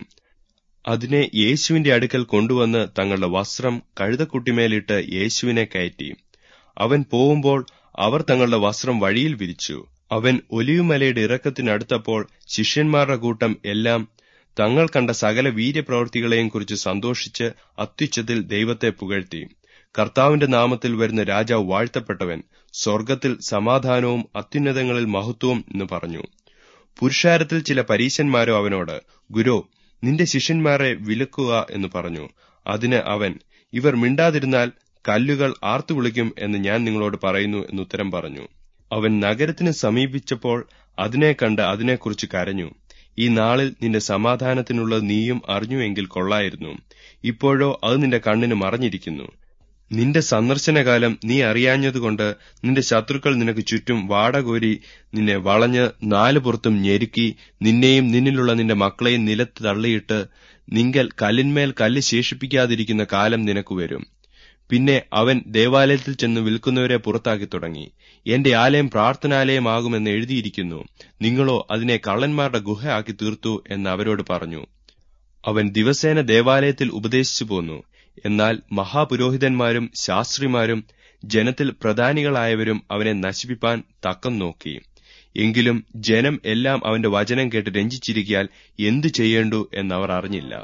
അതിനെ യേശുവിന്റെ അടുക്കൽ കൊണ്ടുവന്ന് തങ്ങളുടെ വസ്ത്രം കഴുതക്കുട്ടിമേലിട്ട് യേശുവിനെ കയറ്റി അവൻ പോവുമ്പോൾ അവർ തങ്ങളുടെ വസ്ത്രം വഴിയിൽ വിരിച്ചു അവൻ ഒലിവുമലയുടെ ഇറക്കത്തിനടുത്തപ്പോൾ ശിഷ്യന്മാരുടെ കൂട്ടം എല്ലാം തങ്ങൾ കണ്ട സകല വീര്യപ്രവൃത്തികളെയും കുറിച്ച് സന്തോഷിച്ച് അത്യുച്ചത്തിൽ ദൈവത്തെ പുകഴ്ത്തി കർത്താവിന്റെ നാമത്തിൽ വരുന്ന രാജാവ് വാഴ്ത്തപ്പെട്ടവൻ സ്വർഗത്തിൽ സമാധാനവും അത്യുന്നതങ്ങളിൽ മഹത്വവും എന്ന് പറഞ്ഞു പുരുഷാരത്തിൽ ചില പരീശന്മാരോ അവനോട് ഗുരോ നിന്റെ ശിഷ്യന്മാരെ വിലക്കുക എന്ന് പറഞ്ഞു അതിന് അവൻ ഇവർ മിണ്ടാതിരുന്നാൽ കല്ലുകൾ ആർത്തു വിളിക്കും എന്ന് ഞാൻ നിങ്ങളോട് പറയുന്നു എന്നുത്തരം പറഞ്ഞു അവൻ നഗരത്തിന് സമീപിച്ചപ്പോൾ അതിനെ കണ്ട് അതിനെക്കുറിച്ച് കരഞ്ഞു ഈ നാളിൽ നിന്റെ സമാധാനത്തിനുള്ളത് നീയും അറിഞ്ഞുവെങ്കിൽ കൊള്ളായിരുന്നു ഇപ്പോഴോ അത് നിന്റെ കണ്ണിന് മറഞ്ഞിരിക്കുന്നു നിന്റെ സന്ദർശനകാലം നീ അറിയാഞ്ഞതുകൊണ്ട് നിന്റെ ശത്രുക്കൾ നിനക്ക് ചുറ്റും വാടകോരി നിന്നെ വളഞ്ഞ് നാല് പുറത്തും ഞെരുക്കി നിന്നെയും നിന്നിലുള്ള നിന്റെ മക്കളെയും നിലത്ത് തള്ളിയിട്ട് നിങ്കൽ കല്ലിന്മേൽ കല്ല് ശേഷിപ്പിക്കാതിരിക്കുന്ന കാലം നിനക്ക് വരും പിന്നെ അവൻ ദേവാലയത്തിൽ ചെന്ന് വിൽക്കുന്നവരെ പുറത്താക്കി തുടങ്ങി എന്റെ ആലയം പ്രാർത്ഥനാലയമാകുമെന്ന് എഴുതിയിരിക്കുന്നു നിങ്ങളോ അതിനെ കള്ളന്മാരുടെ ഗുഹയാക്കി തീർത്തു എന്ന് അവരോട് പറഞ്ഞു അവൻ ദിവസേന ദേവാലയത്തിൽ ഉപദേശിച്ചു പോന്നു എന്നാൽ മഹാപുരോഹിതന്മാരും ശാസ്ത്രിമാരും ജനത്തിൽ പ്രധാനികളായവരും അവനെ നശിപ്പിപ്പാൻ തക്കം നോക്കി എങ്കിലും ജനം എല്ലാം അവന്റെ വചനം കേട്ട് രഞ്ജിച്ചിരിക്കാൻ എന്തു ചെയ്യേണ്ടു എന്നവർ അറിഞ്ഞില്ല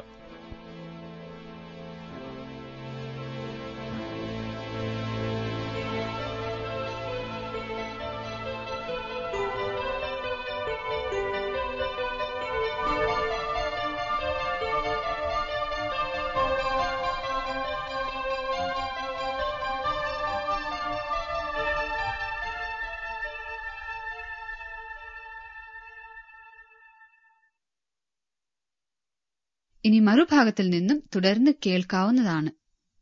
ഇനി മറുഭാഗത്തിൽ നിന്നും തുടർന്ന് കേൾക്കാവുന്നതാണ്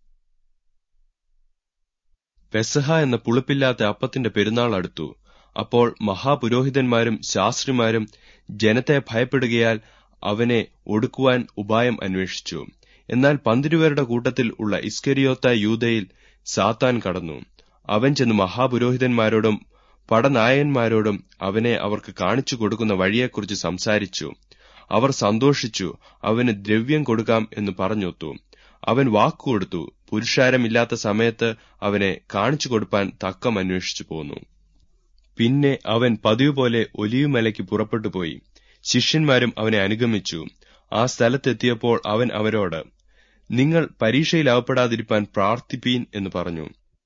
പെസഹ എന്ന പുളിപ്പില്ലാത്ത അപ്പത്തിന്റെ പെരുന്നാൾ അടുത്തു അപ്പോൾ മഹാപുരോഹിതന്മാരും ശാസ്ത്രിമാരും ജനത്തെ ഭയപ്പെടുകയാൽ അവനെ ഒടുക്കുവാൻ ഉപായം അന്വേഷിച്ചു എന്നാൽ പന്തിരുവരുടെ കൂട്ടത്തിൽ ഉള്ള ഇസ്കരിയോത്ത യൂതയിൽ സാത്താൻ കടന്നു അവൻ ചെന്ന് മഹാപുരോഹിതന്മാരോടും പടനായകന്മാരോടും അവനെ അവർക്ക് കാണിച്ചു കൊടുക്കുന്ന വഴിയെക്കുറിച്ച് സംസാരിച്ചു അവർ സന്തോഷിച്ചു അവന് ദ്രവ്യം കൊടുക്കാം എന്ന് പറഞ്ഞൊത്തു അവൻ വാക്കുകൊടുത്തു പുരുഷാരമില്ലാത്ത സമയത്ത് അവനെ കാണിച്ചു കൊടുപ്പാൻ തക്കം അന്വേഷിച്ചു പോന്നു പിന്നെ അവൻ പതിവ് പോലെ ഒലിയുമലയ്ക്ക് പുറപ്പെട്ടു പോയി ശിഷ്യന്മാരും അവനെ അനുഗമിച്ചു ആ സ്ഥലത്തെത്തിയപ്പോൾ അവൻ അവരോട് നിങ്ങൾ പരീക്ഷയിൽ അകപ്പെടാതിരിപ്പാൻ പ്രാർത്ഥിപ്പീൻ എന്ന് പറഞ്ഞു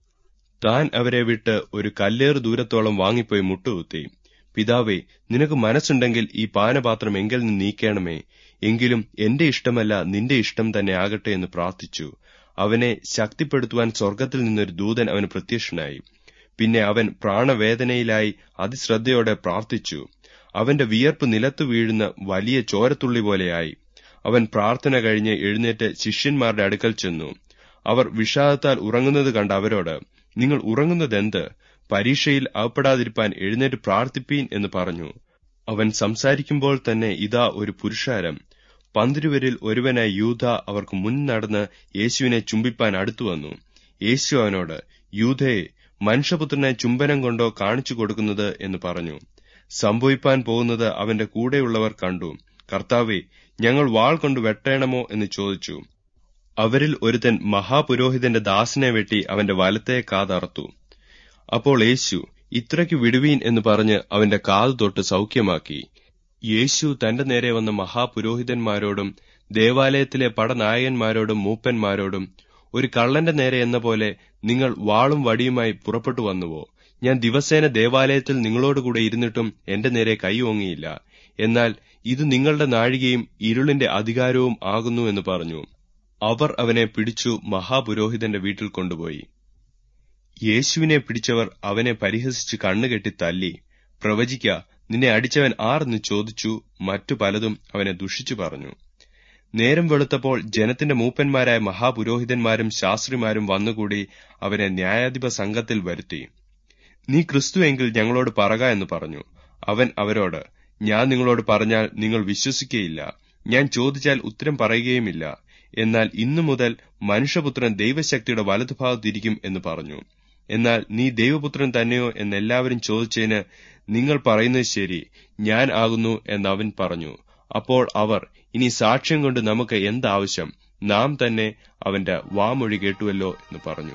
താൻ അവരെ വിട്ട് ഒരു കല്ലേറ് ദൂരത്തോളം വാങ്ങിപ്പോയി മുട്ടുകുത്തി പിതാവേ നിനക്ക് മനസ്സുണ്ടെങ്കിൽ ഈ പാനപാത്രം എങ്കിൽ നിന്ന് നീക്കണമേ എങ്കിലും എന്റെ ഇഷ്ടമല്ല നിന്റെ ഇഷ്ടം തന്നെ ആകട്ടെ എന്ന് പ്രാർത്ഥിച്ചു അവനെ ശക്തിപ്പെടുത്തുവാൻ സ്വർഗത്തിൽ നിന്നൊരു ദൂതൻ അവന് പ്രത്യക്ഷനായി പിന്നെ അവൻ പ്രാണവേദനയിലായി അതിശ്രദ്ധയോടെ പ്രാർത്ഥിച്ചു അവന്റെ വിയർപ്പ് നിലത്തു വീഴുന്ന വലിയ ചോരത്തുള്ളി പോലെയായി അവൻ പ്രാർത്ഥന കഴിഞ്ഞ് എഴുന്നേറ്റ് ശിഷ്യന്മാരുടെ അടുക്കൽ ചെന്നു അവർ വിഷാദത്താൽ ഉറങ്ങുന്നത് കണ്ട അവരോട് നിങ്ങൾ ഉറങ്ങുന്നതെന്ത് പരീക്ഷയിൽ അകപ്പെടാതിരിപ്പാൻ എഴുന്നേറ്റ് പ്രാർത്ഥിപ്പീൻ എന്ന് പറഞ്ഞു അവൻ സംസാരിക്കുമ്പോൾ തന്നെ ഇതാ ഒരു പുരുഷാരം പന്തിരുവരിൽ ഒരുവനായ യൂത അവർക്ക് മുൻ നടന്ന് യേശുവിനെ ചുംബിപ്പാൻ അടുത്തു വന്നു യേശു അവനോട് യൂതയെ മനുഷ്യപുത്രനെ ചുംബനം കൊണ്ടോ കാണിച്ചു കൊടുക്കുന്നത് എന്ന് പറഞ്ഞു സംഭവിപ്പാൻ പോകുന്നത് അവന്റെ കൂടെയുള്ളവർ കണ്ടു കർത്താവെ ഞങ്ങൾ വാൾ കൊണ്ട് വെട്ടേണമോ എന്ന് ചോദിച്ചു അവരിൽ ഒരുത്തൻ മഹാപുരോഹിതന്റെ ദാസനെ വെട്ടി അവന്റെ വലത്തെ കാതറത്തു അപ്പോൾ യേശു ഇത്രയ്ക്ക് വിടുവീൻ എന്ന് പറഞ്ഞ് അവന്റെ കാതു തൊട്ട് സൗഖ്യമാക്കി യേശു തന്റെ നേരെ വന്ന മഹാപുരോഹിതന്മാരോടും ദേവാലയത്തിലെ പടനായകന്മാരോടും മൂപ്പന്മാരോടും ഒരു കള്ളന്റെ നേരെ എന്ന പോലെ നിങ്ങൾ വാളും വടിയുമായി പുറപ്പെട്ടു വന്നുവോ ഞാൻ ദിവസേന ദേവാലയത്തിൽ നിങ്ങളോടുകൂടെ ഇരുന്നിട്ടും എന്റെ നേരെ കൈ ഓങ്ങിയില്ല എന്നാൽ ഇത് നിങ്ങളുടെ നാഴികയും ഇരുളിന്റെ അധികാരവും ആകുന്നു എന്ന് പറഞ്ഞു അവർ അവനെ പിടിച്ചു മഹാപുരോഹിതന്റെ വീട്ടിൽ കൊണ്ടുപോയി യേശുവിനെ പിടിച്ചവർ അവനെ പരിഹസിച്ച് കണ്ണുകെട്ടി തല്ലി പ്രവചിക്ക നിന്നെ അടിച്ചവൻ ആരെന്ന് ചോദിച്ചു മറ്റു പലതും അവനെ ദുഷിച്ചു പറഞ്ഞു നേരം വെളുത്തപ്പോൾ ജനത്തിന്റെ മൂപ്പന്മാരായ മഹാപുരോഹിതന്മാരും ശാസ്ത്രിമാരും വന്നുകൂടി അവനെ ന്യായാധിപ സംഘത്തിൽ വരുത്തി നീ ക്രിസ്തു എങ്കിൽ ഞങ്ങളോട് പറക എന്ന് പറഞ്ഞു അവൻ അവരോട് ഞാൻ നിങ്ങളോട് പറഞ്ഞാൽ നിങ്ങൾ വിശ്വസിക്കുകയില്ല ഞാൻ ചോദിച്ചാൽ ഉത്തരം പറയുകയുമില്ല എന്നാൽ ഇന്നു മുതൽ മനുഷ്യപുത്രൻ ദൈവശക്തിയുടെ വലതുഭാഗത്തിരിക്കും എന്ന് പറഞ്ഞു എന്നാൽ നീ ദൈവപുത്രൻ തന്നെയോ എന്നെല്ലാവരും ചോദിച്ചതിന് നിങ്ങൾ പറയുന്നത് ശരി ഞാൻ ആകുന്നു എന്നവൻ പറഞ്ഞു അപ്പോൾ അവർ ഇനി സാക്ഷ്യം കൊണ്ട് നമുക്ക് എന്താവശ്യം നാം തന്നെ അവന്റെ വാമൊഴി കേട്ടുവല്ലോ എന്ന് പറഞ്ഞു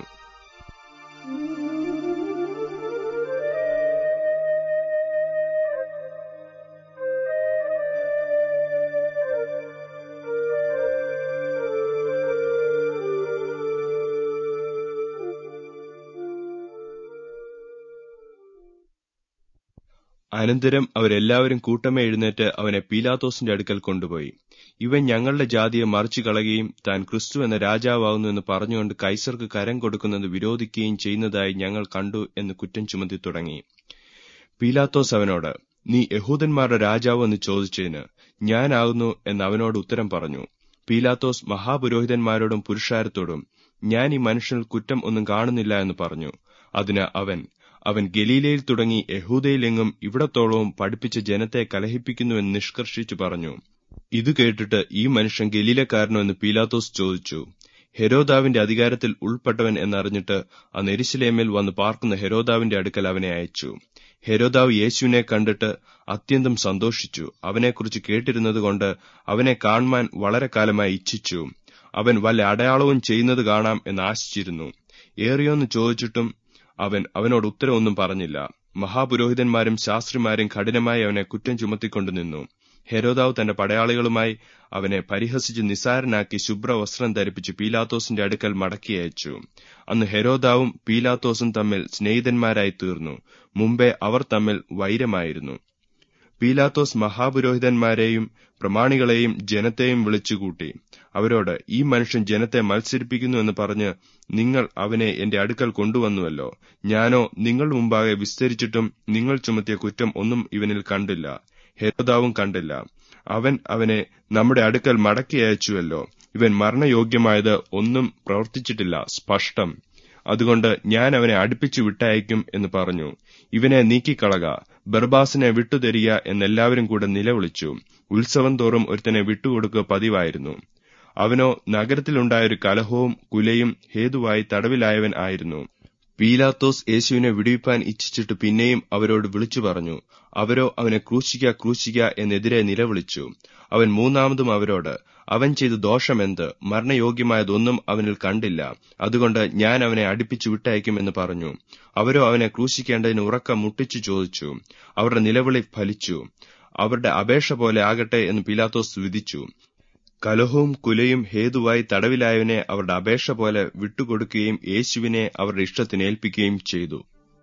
അനന്തരം അവരെല്ലാവരും കൂട്ടമേ എഴുന്നേറ്റ് അവനെ പീലാത്തോസിന്റെ അടുക്കൽ കൊണ്ടുപോയി ഇവൻ ഞങ്ങളുടെ ജാതിയെ മറിച്ചു കളയുകയും താൻ ക്രിസ്തു എന്ന രാജാവാകുന്നു എന്ന് പറഞ്ഞുകൊണ്ട് കൈസർക്ക് കരം കൊടുക്കുന്നത് വിരോധിക്കുകയും ചെയ്യുന്നതായി ഞങ്ങൾ കണ്ടു എന്ന് കുറ്റം ചുമത്തി തുടങ്ങി പീലാത്തോസ് അവനോട് നീ യഹൂദന്മാരുടെ രാജാവ് എന്ന് ചോദിച്ചതിന് ഞാനാകുന്നു എന്ന് അവനോട് ഉത്തരം പറഞ്ഞു പീലാത്തോസ് മഹാപുരോഹിതന്മാരോടും പുരുഷാരത്തോടും ഞാൻ ഈ മനുഷ്യനിൽ കുറ്റം ഒന്നും കാണുന്നില്ല എന്ന് പറഞ്ഞു അതിന് അവൻ അവൻ ഗലീലയിൽ തുടങ്ങി യഹൂദയിലെങ്ങും ഇവിടത്തോളവും പഠിപ്പിച്ച ജനത്തെ കലഹിപ്പിക്കുന്നുവെന്ന് നിഷ്കർഷിച്ചു പറഞ്ഞു ഇത് കേട്ടിട്ട് ഈ മനുഷ്യൻ ഗലീലക്കാരനോ എന്ന് പീലാത്തോസ് ചോദിച്ചു ഹെരോദാവിന്റെ അധികാരത്തിൽ ഉൾപ്പെട്ടവൻ എന്നറിഞ്ഞിട്ട് അന്ന് എരിശിലേമിൽ വന്ന് പാർക്കുന്ന ഹെരോദാവിന്റെ അടുക്കൽ അവനെ അയച്ചു ഹെരോദാവ് യേശുവിനെ കണ്ടിട്ട് അത്യന്തം സന്തോഷിച്ചു അവനെക്കുറിച്ച് കേട്ടിരുന്നതുകൊണ്ട് അവനെ കാണുവാൻ വളരെ കാലമായി ഇച്ഛിച്ചു അവൻ വല്ല അടയാളവും ചെയ്യുന്നത് കാണാം എന്ന് ആശിച്ചിരുന്നു ഏറിയോന്ന് ചോദിച്ചിട്ടും അവൻ അവനോട് ഉത്തരവൊന്നും പറഞ്ഞില്ല മഹാപുരോഹിതന്മാരും ശാസ്ത്രിമാരും കഠിനമായി അവനെ കുറ്റം ചുമത്തിക്കൊണ്ടു നിന്നു ഹെരോദാവ് തന്റെ പടയാളികളുമായി അവനെ പരിഹസിച്ച് നിസാരനാക്കി ശുഭ്രവസ്ത്രം ധരിപ്പിച്ച് പീലാത്തോസിന്റെ അടുക്കൽ മടക്കി അയച്ചു അന്ന് ഹെരോദാവും പീലാത്തോസും തമ്മിൽ സ്നേഹിതന്മാരായി തീർന്നു മുമ്പേ അവർ തമ്മിൽ വൈരമായിരുന്നു പീലാത്തോസ് മഹാപുരോഹിതന്മാരെയും പ്രമാണികളെയും ജനത്തെയും വിളിച്ചുകൂട്ടി അവരോട് ഈ മനുഷ്യൻ ജനത്തെ മത്സരിപ്പിക്കുന്നു എന്ന് പറഞ്ഞ് നിങ്ങൾ അവനെ എന്റെ അടുക്കൽ കൊണ്ടുവന്നുവല്ലോ ഞാനോ നിങ്ങൾ മുമ്പാകെ വിസ്തരിച്ചിട്ടും നിങ്ങൾ ചുമത്തിയ കുറ്റം ഒന്നും ഇവനിൽ കണ്ടില്ല ഹെരോദാവും കണ്ടില്ല അവൻ അവനെ നമ്മുടെ അടുക്കൽ മടക്കി അയച്ചുവല്ലോ ഇവൻ മരണയോഗ്യമായത് ഒന്നും പ്രവർത്തിച്ചിട്ടില്ല സ്പഷ്ടം അതുകൊണ്ട് ഞാൻ അവനെ അടുപ്പിച്ചു വിട്ടയക്കും എന്ന് പറഞ്ഞു ഇവനെ നീക്കിക്കളക ബർബാസിനെ വിട്ടുതരിക എന്നെല്ലാവരും കൂടെ നിലവിളിച്ചു ഉത്സവം തോറും ഒരുത്തനെ വിട്ടുകൊടുക്കുക പതിവായിരുന്നു അവനോ നഗരത്തിലുണ്ടായൊരു കലഹവും കുലയും ഹേതുവായി തടവിലായവൻ ആയിരുന്നു പീലാത്തോസ് യേശുവിനെ വിടുവിപ്പാൻ ഇച്ഛിച്ചിട്ട് പിന്നെയും അവരോട് വിളിച്ചു പറഞ്ഞു അവരോ അവനെ ക്രൂശിക്ക ക്രൂശിക്ക എന്നെതിരെ നിലവിളിച്ചു അവൻ മൂന്നാമതും അവരോട് അവൻ ചെയ്ത ദോഷമെന്ത് മരണയോഗ്യമായതൊന്നും അവനിൽ കണ്ടില്ല അതുകൊണ്ട് ഞാൻ അവനെ അടുപ്പിച്ചു വിട്ടയക്കുമെന്ന് പറഞ്ഞു അവരോ അവനെ ക്രൂശിക്കേണ്ടതിന് ഉറക്കം മുട്ടിച്ചു ചോദിച്ചു അവരുടെ നിലവിളി ഫലിച്ചു അവരുടെ അപേക്ഷ പോലെ ആകട്ടെ എന്ന് പിലാത്തോസ് വിധിച്ചു കലഹവും കുലയും ഹേതുവായി തടവിലായവനെ അവരുടെ അപേക്ഷ പോലെ വിട്ടുകൊടുക്കുകയും യേശുവിനെ അവരുടെ ഇഷ്ടത്തിന് ഏൽപ്പിക്കുകയും ചെയ്തു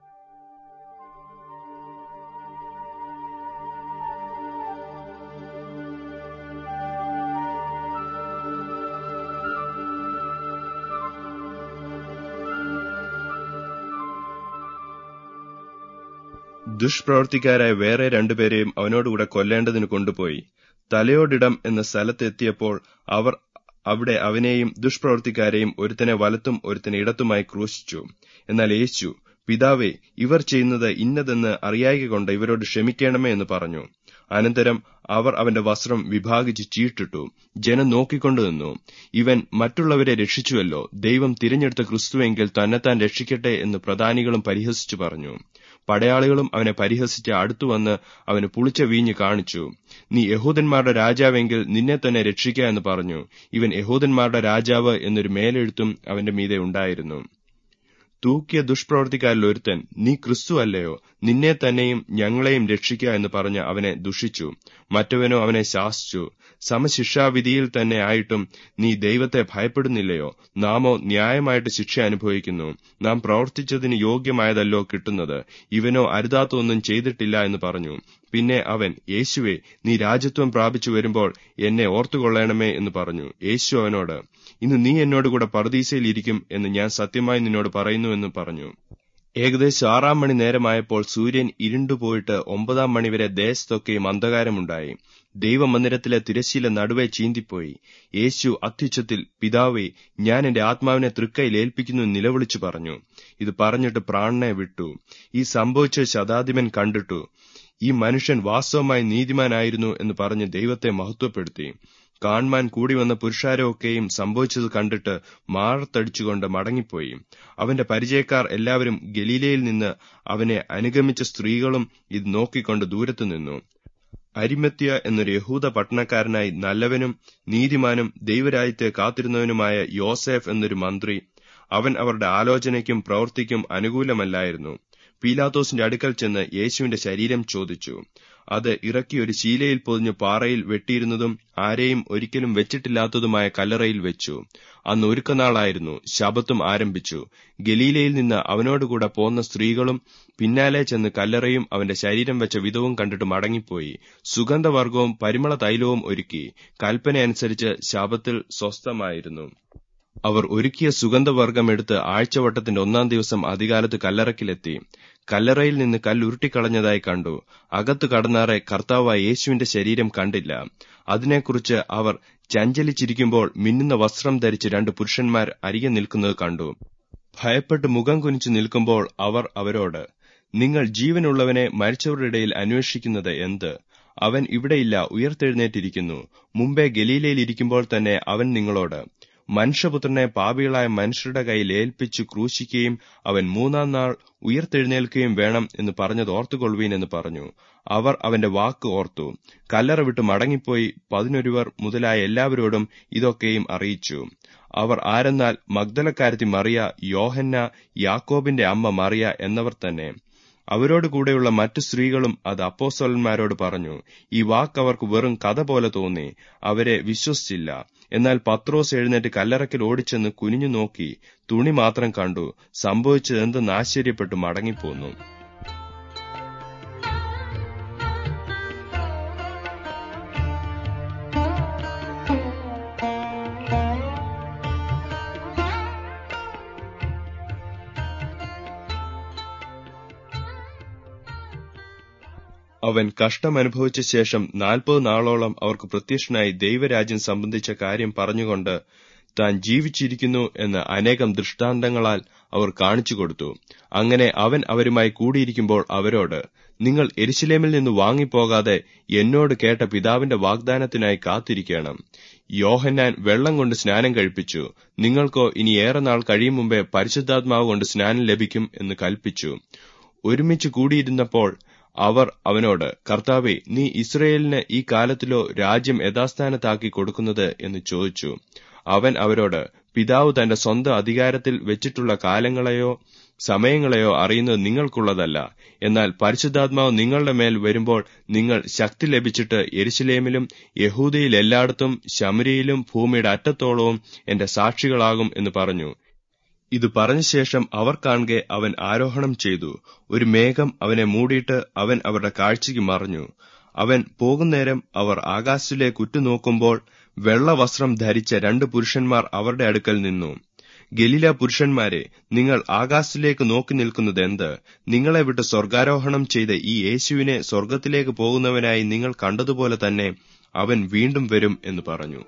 ദുഷ്പ്രവർത്തിക്കാരായ വേറെ രണ്ടുപേരെയും അവനോടുകൂടെ കൊല്ലേണ്ടതിന് കൊണ്ടുപോയി തലയോടിടം എന്ന സ്ഥലത്തെത്തിയപ്പോൾ അവർ അവിടെ അവനെയും ദുഷ്പ്രവർത്തിക്കാരെയും ഒരുത്തനെ വലത്തും ഒരുത്തനെ ഇടത്തുമായി ക്രൂശിച്ചു എന്നാൽ യേശു പിതാവേ ഇവർ ചെയ്യുന്നത് ഇന്നതെന്ന് അറിയായിക കൊണ്ട് ഇവരോട് ക്ഷമിക്കണമേ എന്ന് പറഞ്ഞു അനന്തരം അവർ അവന്റെ വസ്ത്രം വിഭാഗിച്ച് ചീട്ടിട്ടു ജനം നോക്കിക്കൊണ്ടു നിന്നു ഇവൻ മറ്റുള്ളവരെ രക്ഷിച്ചുവല്ലോ ദൈവം തിരഞ്ഞെടുത്ത ക്രിസ്തുവെങ്കിൽ തന്നെത്താൻ രക്ഷിക്കട്ടെ എന്ന് പ്രധാനികളും പരിഹസിച്ചു പറഞ്ഞു പടയാളികളും അവനെ പരിഹസിച്ച് അടുത്തുവന്ന് അവന് പുളിച്ച വീഞ്ഞ് കാണിച്ചു നീ യഹൂദന്മാരുടെ രാജാവെങ്കിൽ നിന്നെ തന്നെ രക്ഷിക്കുക എന്ന് പറഞ്ഞു ഇവൻ യഹൂദന്മാരുടെ രാജാവ് എന്നൊരു മേലെഴുത്തും അവന്റെ മീതെ ഉണ്ടായിരുന്നു തൂക്കിയ ദുഷ്പ്രവർത്തിക്കാരിൽ ഒരുത്തൻ നീ ക്രിസ്തു അല്ലയോ നിന്നെ തന്നെയും ഞങ്ങളെയും രക്ഷിക്കുക എന്ന് പറഞ്ഞ് അവനെ ദുഷിച്ചു മറ്റവനോ അവനെ ശാസിച്ചു സമശിക്ഷാവിധിയിൽ തന്നെ ആയിട്ടും നീ ദൈവത്തെ ഭയപ്പെടുന്നില്ലയോ നാമോ ന്യായമായിട്ട് ശിക്ഷ അനുഭവിക്കുന്നു നാം പ്രവർത്തിച്ചതിന് യോഗ്യമായതല്ലോ കിട്ടുന്നത് ഇവനോ അരുതാത്തൊന്നും ചെയ്തിട്ടില്ല എന്ന് പറഞ്ഞു പിന്നെ അവൻ യേശുവെ നീ രാജ്യത്വം പ്രാപിച്ചു വരുമ്പോൾ എന്നെ ഓർത്തുകൊള്ളണമേ എന്ന് പറഞ്ഞു യേശു അവനോട് ഇന്ന് നീ എന്നോട് കൂടെ പർദീസയിൽ ഇരിക്കും എന്ന് ഞാൻ സത്യമായി നിന്നോട് പറയുന്നു എന്ന് പറഞ്ഞു ഏകദേശം ആറാം മണി നേരമായപ്പോൾ സൂര്യൻ ഇരുണ്ടുപോയിട്ട് ഒമ്പതാം മണിവരെ ദേശത്തൊക്കെയും അന്ധകാരമുണ്ടായി ദൈവമന്ദിരത്തിലെ തിരശ്ശീല നടുവെ ചീന്തിപ്പോയി യേശു അത്യുച്ചത്തിൽ പിതാവേ ഞാൻ എന്റെ ആത്മാവിനെ തൃക്കൈയിൽ ഏൽപ്പിക്കുന്നു എന്ന് നിലവിളിച്ചു പറഞ്ഞു ഇത് പറഞ്ഞിട്ട് പ്രാണനെ വിട്ടു ഈ സംഭവിച്ച ശതാധിപൻ കണ്ടിട്ടു ഈ മനുഷ്യൻ വാസ്തവമായി നീതിമാനായിരുന്നു എന്ന് പറഞ്ഞ് ദൈവത്തെ മഹത്വപ്പെടുത്തി കാൺമാൻ കൂടി വന്ന പുരുഷാരമൊക്കെയും സംഭവിച്ചത് കണ്ടിട്ട് മാറത്തടിച്ചുകൊണ്ട് മടങ്ങിപ്പോയി അവന്റെ പരിചയക്കാർ എല്ലാവരും ഗലീലയിൽ നിന്ന് അവനെ അനുഗമിച്ച സ്ത്രീകളും ഇത് നോക്കിക്കൊണ്ട് ദൂരത്തു നിന്നു അരിമത്യ എന്നൊരു യഹൂദ പട്ടണക്കാരനായി നല്ലവനും നീതിമാനും ദൈവരാജ്യത്തെ കാത്തിരുന്നവനുമായ യോസേഫ് എന്നൊരു മന്ത്രി അവൻ അവരുടെ ആലോചനയ്ക്കും പ്രവൃത്തിക്കും അനുകൂലമല്ലായിരുന്നു പീലാത്തോസിന്റെ അടുക്കൽ ചെന്ന് യേശുവിന്റെ ശരീരം ചോദിച്ചു അത് ഇറക്കി ഒരു ശീലയിൽ പൊതിഞ്ഞ് പാറയിൽ വെട്ടിയിരുന്നതും ആരെയും ഒരിക്കലും വെച്ചിട്ടില്ലാത്തതുമായ കല്ലറയിൽ വെച്ചു അന്ന് ഒരുക്കനാളായിരുന്നു ശബത്തും ആരംഭിച്ചു ഗലീലയിൽ നിന്ന് അവനോടുകൂടെ പോന്ന സ്ത്രീകളും പിന്നാലെ ചെന്ന് കല്ലറയും അവന്റെ ശരീരം വെച്ച വിധവും കണ്ടിട്ട് മടങ്ങിപ്പോയി സുഗന്ധവർഗവും പരിമള തൈലവും ഒരുക്കി കൽപ്പനയനുസരിച്ച് ശബത്തിൽ സ്വസ്ഥമായിരുന്നു അവർ ഒരുക്കിയ സുഗന്ധവർഗം എടുത്ത് ആഴ്ചവട്ടത്തിന്റെ ഒന്നാം ദിവസം അധികാലത്ത് കല്ലറക്കിലെത്തി കല്ലറയിൽ നിന്ന് കല്ലുരുട്ടിക്കളഞ്ഞതായി കണ്ടു അകത്ത് കടന്നാറെ കർത്താവായ യേശുവിന്റെ ശരീരം കണ്ടില്ല അതിനെക്കുറിച്ച് അവർ ചഞ്ചലിച്ചിരിക്കുമ്പോൾ മിന്നുന്ന വസ്ത്രം ധരിച്ച് രണ്ട് പുരുഷന്മാർ അരികെ നിൽക്കുന്നത് കണ്ടു ഭയപ്പെട്ട് മുഖം കുനിച്ചു നിൽക്കുമ്പോൾ അവർ അവരോട് നിങ്ങൾ ജീവനുള്ളവനെ മരിച്ചവരുടെ ഇടയിൽ അന്വേഷിക്കുന്നത് എന്ത് അവൻ ഇവിടെയില്ല ഉയർത്തെഴുന്നേറ്റിരിക്കുന്നു മുമ്പേ ഗലീലയിൽ ഇരിക്കുമ്പോൾ തന്നെ അവൻ നിങ്ങളോട് മനുഷ്യപുത്രനെ പാപികളായ മനുഷ്യരുടെ കയ്യിൽ ഏൽപ്പിച്ചു ക്രൂശിക്കുകയും അവൻ മൂന്നാം നാൾ ഉയർത്തെഴുന്നേൽക്കുകയും വേണം എന്ന് പറഞ്ഞത് ഓർത്തുകൊള്ളുവീൻ എന്ന് പറഞ്ഞു അവർ അവന്റെ വാക്ക് ഓർത്തു കല്ലറ വിട്ട് മടങ്ങിപ്പോയി പതിനൊരുവർ മുതലായ എല്ലാവരോടും ഇതൊക്കെയും അറിയിച്ചു അവർ ആരെന്നാൽ മഗ്ദലക്കാരത്തി മറിയ യോഹന്ന യാക്കോബിന്റെ അമ്മ മറിയ എന്നവർ തന്നെ അവരോട് കൂടെയുള്ള മറ്റു സ്ത്രീകളും അത് അപ്പോസ്തലന്മാരോട് പറഞ്ഞു ഈ വാക്ക് അവർക്ക് വെറും കഥ പോലെ തോന്നി അവരെ വിശ്വസിച്ചില്ല എന്നാൽ പത്രോസ് എഴുന്നേറ്റ് കല്ലറയ്ക്കൽ ഓടിച്ചെന്ന് കുനിഞ്ഞു നോക്കി തുണി മാത്രം കണ്ടു സംഭവിച്ചതെന്തെന്ന് ആശ്ചര്യപ്പെട്ടു മടങ്ങിപ്പോന്നു അവൻ കഷ്ടമനുഭവിച്ച ശേഷം നാൽപ്പത് നാളോളം അവർക്ക് പ്രത്യക്ഷനായി ദൈവരാജ്യം സംബന്ധിച്ച കാര്യം പറഞ്ഞുകൊണ്ട് താൻ ജീവിച്ചിരിക്കുന്നു എന്ന് അനേകം ദൃഷ്ടാന്തങ്ങളാൽ അവർ കാണിച്ചു കൊടുത്തു അങ്ങനെ അവൻ അവരുമായി കൂടിയിരിക്കുമ്പോൾ അവരോട് നിങ്ങൾ എരിശിലേമിൽ നിന്ന് വാങ്ങിപ്പോകാതെ എന്നോട് കേട്ട പിതാവിന്റെ വാഗ്ദാനത്തിനായി കാത്തിരിക്കണം യോഹന്നാൻ വെള്ളം കൊണ്ട് സ്നാനം കഴിപ്പിച്ചു നിങ്ങൾക്കോ ഇനി ഏറെ നാൾ കഴിയും മുമ്പേ പരിശുദ്ധാത്മാവ് കൊണ്ട് സ്നാനം ലഭിക്കും എന്ന് കൽപ്പിച്ചു ഒരുമിച്ച് കൂടിയിരുന്നപ്പോൾ അവർ അവനോട് കർത്താവെ നീ ഇസ്രയേലിന് ഈ കാലത്തിലോ രാജ്യം യഥാസ്ഥാനത്താക്കി കൊടുക്കുന്നത് എന്ന് ചോദിച്ചു അവൻ അവരോട് പിതാവ് തന്റെ സ്വന്തം അധികാരത്തിൽ വെച്ചിട്ടുള്ള കാലങ്ങളെയോ സമയങ്ങളെയോ അറിയുന്നത് നിങ്ങൾക്കുള്ളതല്ല എന്നാൽ പരിശുദ്ധാത്മാവ് നിങ്ങളുടെ മേൽ വരുമ്പോൾ നിങ്ങൾ ശക്തി ലഭിച്ചിട്ട് എരിശിലേമിലും യഹൂദയിൽ എല്ലായിടത്തും ശമരിയിലും ഭൂമിയുടെ അറ്റത്തോളവും എന്റെ സാക്ഷികളാകും എന്ന് പറഞ്ഞു ഇത് പറഞ്ഞ ശേഷം അവർ കാണുകെ അവൻ ആരോഹണം ചെയ്തു ഒരു മേഘം അവനെ മൂടിയിട്ട് അവൻ അവരുടെ കാഴ്ചയ്ക്ക് മറഞ്ഞു അവൻ പോകുന്നേരം അവർ ആകാശത്തിലേക്ക് ഉറ്റുനോക്കുമ്പോൾ വെള്ളവസ്ത്രം ധരിച്ച രണ്ട് പുരുഷന്മാർ അവരുടെ അടുക്കൽ നിന്നു ഗലീല പുരുഷന്മാരെ നിങ്ങൾ ആകാശത്തിലേക്ക് നോക്കി നിൽക്കുന്നത് എന്ത് നിങ്ങളെ വിട്ട് സ്വർഗാരോഹണം ചെയ്ത ഈ യേശുവിനെ സ്വർഗത്തിലേക്ക് പോകുന്നവനായി നിങ്ങൾ കണ്ടതുപോലെ തന്നെ അവൻ വീണ്ടും വരും എന്ന് പറഞ്ഞു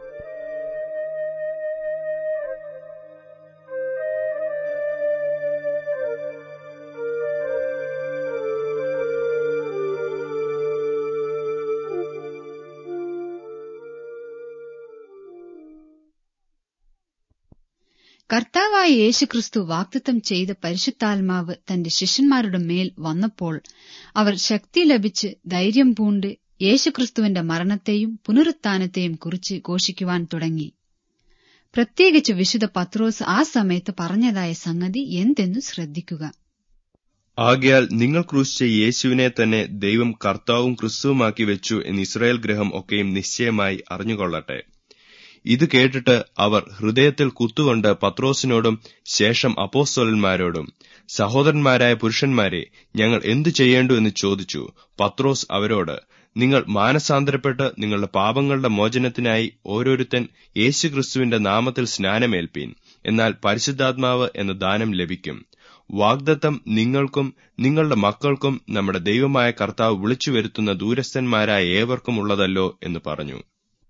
കർത്താവായ യേശുക്രിസ്തു വാക്തത്വം ചെയ്ത പരിശുദ്ധാത്മാവ് തന്റെ ശിഷ്യന്മാരുടെ മേൽ വന്നപ്പോൾ അവർ ശക്തി ലഭിച്ച് ധൈര്യം പൂണ്ട് യേശുക്രിസ്തുവിന്റെ മരണത്തെയും പുനരുത്ഥാനത്തെയും കുറിച്ച് ഘോഷിക്കുവാൻ തുടങ്ങി പ്രത്യേകിച്ച് വിശുദ്ധ പത്രോസ് ആ സമയത്ത് പറഞ്ഞതായ സംഗതി എന്തെന്നു ശ്രദ്ധിക്കുക ആകയാൽ നിങ്ങൾ ക്രൂശിച്ച യേശുവിനെ തന്നെ ദൈവം കർത്താവും ക്രിസ്തുവുമാക്കി വെച്ചു എന്ന് ഇസ്രായേൽ ഗ്രഹം ഒക്കെയും നിശ്ചയമായി അറിഞ്ഞുകൊള്ളട്ടെ ഇത് കേട്ടിട്ട് അവർ ഹൃദയത്തിൽ കുത്തുകൊണ്ട് പത്രോസിനോടും ശേഷം അപ്പോസ്തോലന്മാരോടും സഹോദരന്മാരായ പുരുഷന്മാരെ ഞങ്ങൾ എന്തു ചെയ്യേണ്ടു എന്ന് ചോദിച്ചു പത്രോസ് അവരോട് നിങ്ങൾ മാനസാന്തരപ്പെട്ട് നിങ്ങളുടെ പാപങ്ങളുടെ മോചനത്തിനായി ഓരോരുത്തൻ യേശുക്രിസ്തുവിന്റെ നാമത്തിൽ സ്നാനമേൽപ്പീൻ എന്നാൽ പരിശുദ്ധാത്മാവ് എന്ന ദാനം ലഭിക്കും വാഗ്ദത്തം നിങ്ങൾക്കും നിങ്ങളുടെ മക്കൾക്കും നമ്മുടെ ദൈവമായ കർത്താവ് വിളിച്ചു വരുത്തുന്ന ദൂരസ്ഥന്മാരായ ഏവർക്കും ഉള്ളതല്ലോ എന്ന് പറഞ്ഞു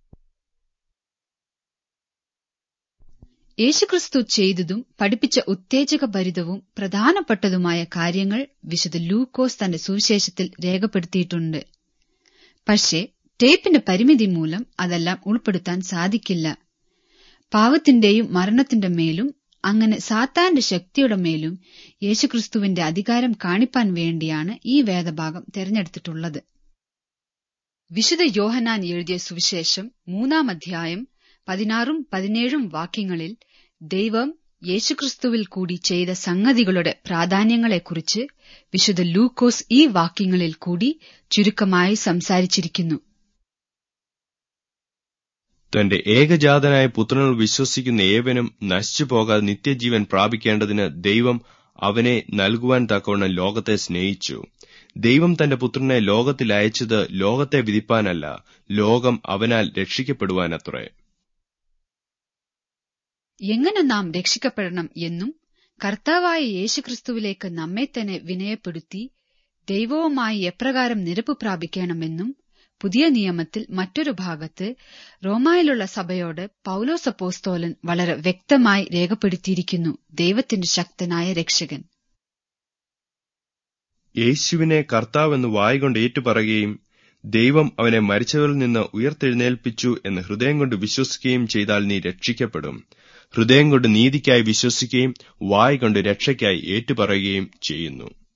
യേശുക്രിസ്തു ചെയ്തതും പഠിപ്പിച്ച ഉത്തേജകഭരിതവും പ്രധാനപ്പെട്ടതുമായ കാര്യങ്ങൾ വിശുദ്ധ ലൂക്കോസ് തന്റെ സുവിശേഷത്തിൽ രേഖപ്പെടുത്തിയിട്ടുണ്ട് പക്ഷേ ടേപ്പിന്റെ പരിമിതി മൂലം അതെല്ലാം ഉൾപ്പെടുത്താൻ സാധിക്കില്ല പാവത്തിന്റെയും മരണത്തിന്റെ മേലും അങ്ങനെ സാത്താന്റെ ശക്തിയുടെ മേലും യേശുക്രിസ്തുവിന്റെ അധികാരം കാണിപ്പാൻ വേണ്ടിയാണ് ഈ വേദഭാഗം തെരഞ്ഞെടുത്തിട്ടുള്ളത് വിശുദ്ധ യോഹനാൻ എഴുതിയ സുവിശേഷം മൂന്നാം അധ്യായം പതിനാറും പതിനേഴും വാക്യങ്ങളിൽ ദൈവം യേശുക്രിസ്തുവിൽ കൂടി ചെയ്ത സംഗതികളുടെ പ്രാധാന്യങ്ങളെക്കുറിച്ച് വിശുദ്ധ ലൂക്കോസ് ഈ വാക്യങ്ങളിൽ കൂടി ചുരുക്കമായി സംസാരിച്ചിരിക്കുന്നു തന്റെ ഏകജാതനായ പുത്രനിൽ വിശ്വസിക്കുന്ന ഏവനും നശിച്ചു പോകാതെ നിത്യജീവൻ പ്രാപിക്കേണ്ടതിന് ദൈവം അവനെ നൽകുവാൻ തക്കവണ്ണം ലോകത്തെ സ്നേഹിച്ചു ദൈവം തന്റെ പുത്രനെ ലോകത്തിൽ അയച്ചത് ലോകത്തെ വിധിപ്പാനല്ല ലോകം അവനാൽ രക്ഷിക്കപ്പെടുവാനത്രേ എങ്ങനെ നാം രക്ഷിക്കപ്പെടണം എന്നും കർത്താവായ യേശുക്രിസ്തുവിലേക്ക് നമ്മെ തന്നെ വിനയപ്പെടുത്തി ദൈവവുമായി എപ്രകാരം നിരപ്പ് പ്രാപിക്കണമെന്നും പുതിയ നിയമത്തിൽ മറ്റൊരു ഭാഗത്ത് റോമായിലുള്ള സഭയോട് പൌലോസപ്പോസ്തോലൻ വളരെ വ്യക്തമായി രേഖപ്പെടുത്തിയിരിക്കുന്നു ദൈവത്തിന്റെ ശക്തനായ രക്ഷകൻ യേശുവിനെ കർത്താവെന്ന് വായികൊണ്ട് ഏറ്റുപറയുകയും ദൈവം അവനെ മരിച്ചവരിൽ നിന്ന് ഉയർത്തെഴുന്നേൽപ്പിച്ചു എന്ന് ഹൃദയം കൊണ്ട് വിശ്വസിക്കുകയും ചെയ്താൽ നീ രക്ഷിക്കപ്പെടും ഹൃദയം കൊണ്ട് നീതിക്കായി വിശ്വസിക്കുകയും വായ് കൊണ്ട് രക്ഷയ്ക്കായി ഏറ്റുപറയുകയും ചെയ്യുന്നു